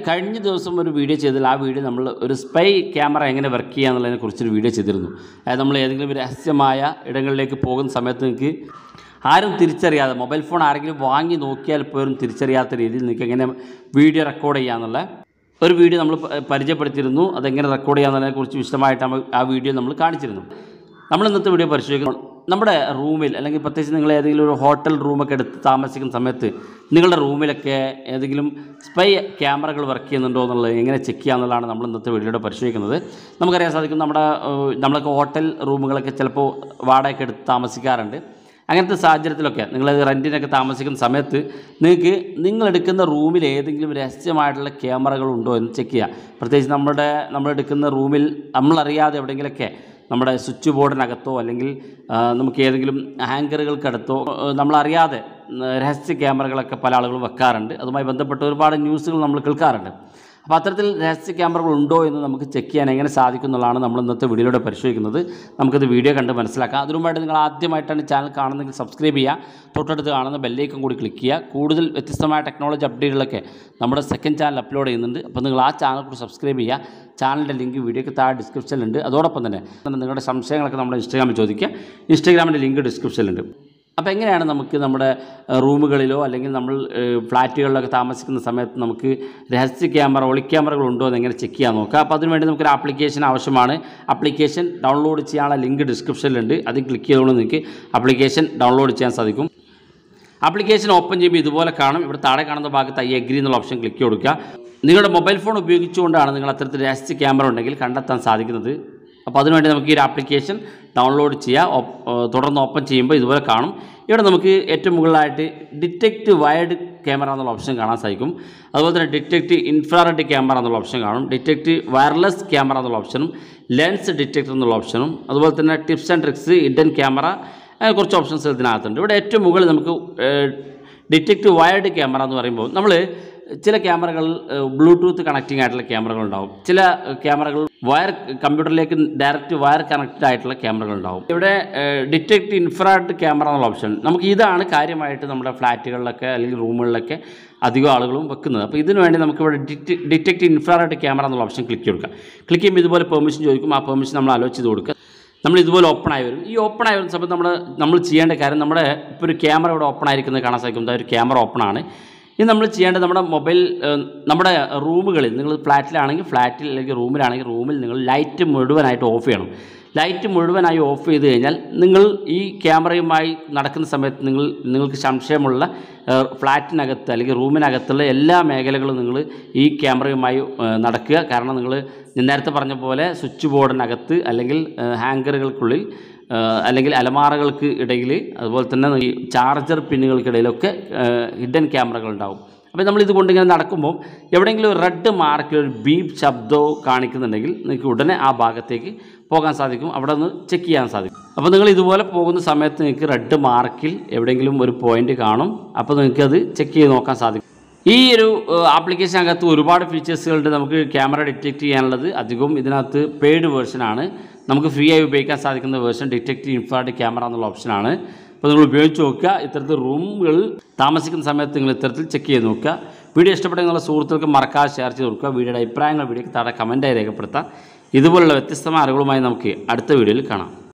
കഴിഞ്ഞ ദിവസം ഒരു വീഡിയോ ചെയ്തതിൽ ആ വീഡിയോ നമ്മൾ ഒരു സ്പൈ ക്യാമറ എങ്ങനെ വർക്ക് ചെയ്യുക എന്നുള്ളതിനെ കുറിച്ചൊരു വീഡിയോ ചെയ്തിരുന്നു അതായത് നമ്മൾ ഏതെങ്കിലും ഒരു രഹസ്യമായ ഇടങ്ങളിലേക്ക് പോകുന്ന സമയത്ത് നിങ്ങൾക്ക് ആരും തിരിച്ചറിയാതെ മൊബൈൽ ഫോൺ ആരെങ്കിലും വാങ്ങി നോക്കിയാൽ പോലും തിരിച്ചറിയാത്ത രീതിയിൽ നിങ്ങൾക്ക് എങ്ങനെ വീഡിയോ റെക്കോർഡ് ചെയ്യാന്നുള്ള ഒരു വീഡിയോ നമ്മൾ പ- പരിചയപ്പെടുത്തിയിരുന്നു അതെങ്ങനെ റെക്കോർഡ് ചെയ്യാന്നുള്ളതിനെ കുറിച്ച് വിശദമായിട്ട് നമ്മൾ ആ വീഡിയോ നമ്മൾ കാണിച്ചിരുന്നു നമ്മൾ ഇന്നത്തെ വീഡിയോ പരിശോധിക്കുന്നു നമ്മുടെ റൂമിൽ അല്ലെങ്കിൽ പ്രത്യേകിച്ച് നിങ്ങൾ ഏതെങ്കിലും ഒരു ഹോട്ടൽ റൂമൊക്കെ എടുത്ത് താമസിക്കുന്ന സമയത്ത് നിങ്ങളുടെ റൂമിലൊക്കെ ഏതെങ്കിലും സ്പൈ ക്യാമറകൾ വർക്ക് ചെയ്യുന്നുണ്ടോ എന്നുള്ളത് എങ്ങനെ ചെക്ക് ചെയ്യാന്നുള്ളതാണ് നമ്മൾ ഇന്നത്തെ വീഡിയോയുടെ പരിശോധിക്കുന്നത് നമുക്കറിയാൻ സാധിക്കും നമ്മുടെ ഏഹ്, നമ്മളൊക്കെ ഹോട്ടൽ റൂമുകളൊക്കെ ചിലപ്പോൾ വാടകയ്ക്ക് എടുത്ത് താമസിക്കാറുണ്ട് അങ്ങനത്തെ സാഹചര്യത്തിലൊക്കെ നിങ്ങൾ റെൻറ്റിനൊക്കെ താമസിക്കുന്ന സമയത്ത് നിങ്ങൾക്ക് നിങ്ങളെടുക്കുന്ന റൂമിൽ ഏതെങ്കിലും രഹസ്യമായിട്ടുള്ള ക്യാമറകൾ ഉണ്ടോ എന്ന് ചെക്ക് ചെയ്യുക പ്രത്യേകിച്ച് നമ്മുടെ നമ്മളെടുക്കുന്ന റൂമിൽ നമ്മളറിയാതെ എവിടെയെങ്കിലൊക്കെ നമ്മുടെ സ്വിച്ച് ബോർഡിനകത്തോ അല്ലെങ്കിൽ ആ, നമുക്ക് ഏതെങ്കിലും ഹാങ്കറുകൾക്കടുത്തോ ആ, നമ്മളറിയാതെ ഉം, രഹസ്യ ക്യാമറകളൊക്കെ പല ആളുകളും വെക്കാറുണ്ട് അതുമായി ബന്ധപ്പെട്ട് ഒരുപാട് ന്യൂസുകൾ നമ്മൾ കേൾക്കാറുണ്ട് അപ്പോൾ അത്തരത്തിൽ രഹസ്യ ക്യാമറകൾ ഉണ്ടോ എന്ന് നമുക്ക് ചെക്ക് ചെയ്യാൻ എങ്ങനെ സാധിക്കും എന്നുള്ളതാണ് നമ്മൾ ഇന്നത്തെ വീഡിയോയിലൂടെ പരിശോധിക്കുന്നത് നമുക്കത് വീഡിയോ കണ്ട് മനസ്സിലാക്കാം അതിനു മുമ്പായിട്ട് നിങ്ങൾ ആദ്യമായിട്ടാണ് ചാനൽ കാണുന്നതെങ്കിൽ സബ്സ്ക്രൈബ് ചെയ്യുക തൊട്ടടുത്ത് കാണുന്ന ബെല്ലേക്കും കൂടി ക്ലിക്ക് ചെയ്യുക കൂടുതൽ വ്യത്യസ്തമായ ടെക്നോളജി അപ്ഡേറ്റുകളൊക്കെ നമ്മുടെ സെക്കൻഡ് ചാനൽ അപ്ലോഡ് ചെയ്യുന്നുണ്ട് അപ്പോൾ നിങ്ങൾ ആ ചാനൽ കൂടി സബ്സ്ക്രൈബ് ചെയ്യുക ചാനലിൻ്റെ ലിങ്ക് വീഡിയോയ്ക്ക് താഴെ ഡിസ്ക്രിപ്ഷനിലുണ്ട് അതോടൊപ്പം തന്നെ നിങ്ങളുടെ സംശയങ്ങളൊക്കെ നമ്മുടെ ഇൻസ്റ്റാഗ്രാമിൽ ചോദിക്കുക ഇൻസ്റ്റാഗ്രാമിൻ്റെ ലിങ്ക് ഡിസ്ക്രിപ്ഷനിലുണ്ട് അപ്പോൾ എങ്ങനെയാണ് നമുക്ക് നമ്മുടെ ഏഹ്, റൂമുകളിലോ അല്ലെങ്കിൽ നമ്മൾ ഏഹ്, ഫ്ലാറ്റുകളിലൊക്കെ താമസിക്കുന്ന സമയത്ത് നമുക്ക് രഹസ്യ ക്യാമറ ഒളി ക്യാമറകൾ ഉണ്ടോ എന്ന് എങ്ങനെ ചെക്ക് ചെയ്യാൻ നോക്കുക അപ്പോൾ അതിനുവേണ്ടി നമുക്കൊരു ആപ്ലിക്കേഷൻ ആവശ്യമാണ് ആപ്ലിക്കേഷൻ ഡൗൺലോഡ് ചെയ്യാനുള്ള ലിങ്ക് ഡിസ്ക്രിപ്ഷനിലുണ്ട് അത് ക്ലിക്ക് ചെയ്തുകൊണ്ട് നിങ്ങൾക്ക് ആപ്ലിക്കേഷൻ ഡൗൺലോഡ് ചെയ്യാൻ സാധിക്കും ആപ്ലിക്കേഷൻ ഓപ്പൺ ചെയ്യുമ്പോൾ ഇതുപോലെ കാണും ഇവിടെ താഴെ കാണുന്ന ഭാഗത്ത് ഐ അഗ്രി എന്നുള്ള ഓപ്ഷൻ ക്ലിക്ക് കൊടുക്കുക നിങ്ങളുടെ മൊബൈൽ ഫോൺ ഉപയോഗിച്ചുകൊണ്ടാണ് നിങ്ങൾ അത്തരത്തിൽ രഹസ്യ ക്യാമറ ഉണ്ടെങ്കിൽ കണ്ടെത്താൻ സാധിക്കുന്നത് അപ്പോൾ അതിനുവേണ്ടി നമുക്ക് ഈ ഒരു ആപ്ലിക്കേഷൻ ഡൗൺലോഡ് ചെയ്യുക ഓപ്പ്- ഏഹ് തുടർന്ന് ഓപ്പൺ ചെയ്യുമ്പോൾ ഇതുപോലെ കാണും ഇവിടെ നമുക്ക് ഏറ്റവും മുകളിലായിട്ട് ഡിറ്റക്റ്റ് വയർഡ് ക്യാമറ എന്നുള്ള ഓപ്ഷൻ കാണാൻ സാധിക്കും അതുപോലെ തന്നെ ഡിറ്റക്റ്റ് ഇൻഫ്രാറെഡ് ക്യാമറ എന്നുള്ള ഓപ്ഷൻ കാണും ഡിറ്റക്റ്റ് വയർലെസ് ക്യാമറ എന്നുള്ള ഓപ്ഷനും ലെൻസ് ഡിറ്റക്ടർ എന്നുള്ള ഓപ്ഷനും അതുപോലെ തന്നെ tips and tricks hidden camera അങ്ങനെ കുറച്ച് ഓപ്ഷൻസ് ഇതിനകത്തുണ്ട് ഇവിടെ ഏറ്റവും മുകളിൽ നമുക്ക് ഡിറ്റക്റ്റ് വയർഡ് ക്യാമറ എന്ന് പറയുമ്പോൾ നമ്മൾ ചില ക്യാമറകൾ ബ്ലൂടൂത്ത് കണക്റ്റിംഗ് ആയിട്ടുള്ള ക്യാമറകൾ ഉണ്ടാവും ചില ക്യാമറകൾ വയർ കമ്പ്യൂട്ടറിലേക്ക് ഡയറക്റ്റ് വയർ കണക്റ്റഡ് ആയിട്ടുള്ള ക്യാമറകൾ ഉണ്ടാവും ഇവിടെ ഡിറ്റക്റ്റ് ഇൻഫ്രാഡ് ക്യാമറ എന്നുള്ള ഓപ്ഷൻ നമുക്ക് ഇതാണ് കാര്യമായിട്ട് നമ്മുടെ ഫ്ലാറ്റുകളിലൊക്കെ അല്ലെങ്കിൽ റൂമുകളിലൊക്കെ അധികം ആളുകളും വെക്കുന്നത് അപ്പോൾ ഇതിനു വേണ്ടി നമുക്ക് ഇവിടെ ഡിറ്റക്റ്റ് ഇൻഫ്രാറെഡ് ക്യാമറ എന്നുള്ള ഓപ്ഷൻ ക്ലിക്ക് കൊടുക്കാം ക്ലിക്ക് ചെയ്യുമ്പോൾ ഇതുപോലെ പെർമിഷൻ ചോദിക്കും ആ പെർമിഷൻ നമ്മൾ അലോ ചെയ്ത് കൊടുക്കുക നമ്മൾ ഇതുപോലെ ഓപ്പൺ ആയി വരും ഈ ഓപ്പൺ ആയി വരുന്ന സമയത്ത് നമ്മൾ നമ്മൾ ചെയ്യേണ്ട കാര്യം നമ്മുടെ ഇപ്പോൾ ഒരു ക്യാമറ ഇവിടെ ഓപ്പൺ ആയിരിക്കുന്നത് കാണാൻ സാധിക്കും ദാ ഒരു ക്യാമറ ഓപ്പൺ ആണ് ഇത് നമ്മൾ ചെയ്യേണ്ടത് നമ്മുടെ മൊബൈൽ ഏഹ്, നമ്മുടെ റൂമുകളിൽ നിങ്ങൾ ഫ്ലാറ്റിലാണെങ്കിൽ ഫ്ലാറ്റിൽ അല്ലെങ്കിൽ റൂമിലാണെങ്കിൽ റൂമിൽ നിങ്ങൾ ലൈറ്റ് മുഴുവനായിട്ട് ഓഫ് ചെയ്യണം ലൈറ്റ് മുഴുവനായി ഓഫ് ചെയ്ത് കഴിഞ്ഞാൽ നിങ്ങൾ ഈ ക്യാമറയുമായി നടക്കുന്ന സമയത്ത് നിങ്ങൾ നിങ്ങൾക്ക് സംശയമുള്ള ഏഹ്, ഫ്ലാറ്റിനകത്ത് അല്ലെങ്കിൽ റൂമിനകത്തുള്ള എല്ലാ മേഖലകളും നിങ്ങൾ ഈ ക്യാമറയുമായി ഏഹ്, നടക്കുക കാരണം നിങ്ങൾ ഞാൻ നേരത്തെ പറഞ്ഞ പോലെ സ്വിച്ച് ബോർഡിനകത്ത് അല്ലെങ്കിൽ ഏഹ്, ഹാങ്കറുകൾക്കുള്ളിൽ ഏഹ്, അല്ലെങ്കിൽ അലമാറകൾക്ക് ഇടയിൽ അതുപോലെ തന്നെ ഈ ചാർജർ പിന്നുകൾക്കിടയിലൊക്കെ ഹിഡൻ ക്യാമറകൾ ഉണ്ടാവും അപ്പോൾ നമ്മൾ ഇത് കൊണ്ട് ഇങ്ങനെ നടക്കുമ്പോൾ എവിടെയെങ്കിലും ഒരു റെഡ് മാർക്കിൽ ഒരു ബീപ്പ് ശബ്ദവും കാണിക്കുന്നുണ്ടെങ്കിൽ നിങ്ങൾക്ക് ഉടനെ ആ ഭാഗത്തേക്ക് പോകാൻ സാധിക്കും അവിടെ നിന്ന് ചെക്ക് ചെയ്യാൻ സാധിക്കും അപ്പോൾ നിങ്ങൾ ഇതുപോലെ പോകുന്ന സമയത്ത് നിങ്ങൾക്ക് റെഡ് മാർക്കിൽ എവിടെയെങ്കിലും ഒരു പോയിന്റ് കാണും അപ്പോൾ നിങ്ങൾക്ക് അത് ചെക്ക് ചെയ്ത് നോക്കാൻ സാധിക്കും ഈ ഒരു ആപ്ലിക്കേഷനകത്ത് ഒരുപാട് ഫീച്ചേഴ്സുകളുണ്ട് നമുക്ക് ക്യാമറ ഡിറ്റക്റ്റ് ചെയ്യാനുള്ളത് അധികവും ഇതിനകത്ത് പെയ്ഡ് വേർഷനാണ് നമുക്ക് ഫ്രീ ആയി ഉപയോഗിക്കാൻ സാധിക്കുന്ന വേർഷൻ ഡിറ്റക്റ്റ് ഇൻഫ്രാഡ് ക്യാമറ എന്നുള്ള ഓപ്ഷനാണ് അപ്പോൾ നിങ്ങൾ ഉപയോഗിച്ച് നോക്കുക ഇത്തരത്തിൽ റൂമുകൾ താമസിക്കുന്ന സമയത്ത് നിങ്ങൾ ഇത്തരത്തിൽ ചെക്ക് ചെയ്ത് നോക്കുക വീഡിയോ ഇഷ്ടപ്പെട്ട നിങ്ങളുടെ സുഹൃത്തുക്കൾക്ക് മറക്കാതെ ഷെയർ ചെയ്ത് കൊടുക്കുക വീഡിയോയുടെ അഭിപ്രായങ്ങൾ വീഡിയോക്ക് താഴെ കമൻറ്റായി രേഖപ്പെടുത്താം ഇതുപോലുള്ള വ്യത്യസ്തമായ അറിവുകളുമായി നമുക്ക് അടുത്ത വീഡിയോയിൽ കാണാം